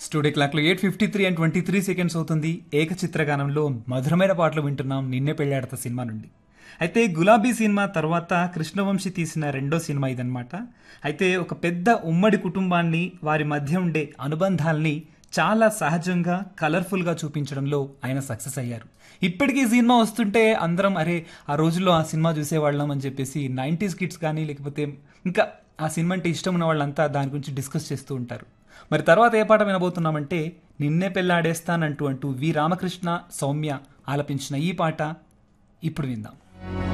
studio క్లాక్లో eight fifty three and twenty three seconds అవుతుంది ఏకచిత్రగానంలో మధురమైన పాటలు వింటున్నాం నిన్నే పెళ్ళాడత సినిమా నుండి అయితే గులాబీ సినిమా తర్వాత కృష్ణవంశీ తీసిన రెండో సినిమా ఇదనమాట అయితే ఒక పెద్ద ఉమ్మడి కుటుంబాన్ని వారి మధ్య ఉండే అనుబంధాల్ని చాలా సహజంగా కలర్ఫుల్గా చూపించడంలో ఆయన సక్సెస్ అయ్యారు ఇప్పటికీ ఈ సినిమా వస్తుంటే అందరం అరే ఆ రోజుల్లో ఆ సినిమా చూసేవాళ్ళం అని చెప్పేసి నైంటీస్ కిడ్స్ కానీ లేకపోతే ఇంకా ఆ సినిమా అంటే ఇష్టం ఉన్న వాళ్ళంతా దాని గురించి డిస్కస్ చేస్తూ ఉంటారు మరి తర్వాత ఏ పాట వినబోతున్నామంటే నిన్నే పెళ్ళాడేస్తానంటూ అంటూ వి రామకృష్ణ సౌమ్య ఆలపించిన ఈ పాట ఇప్పుడు విందాం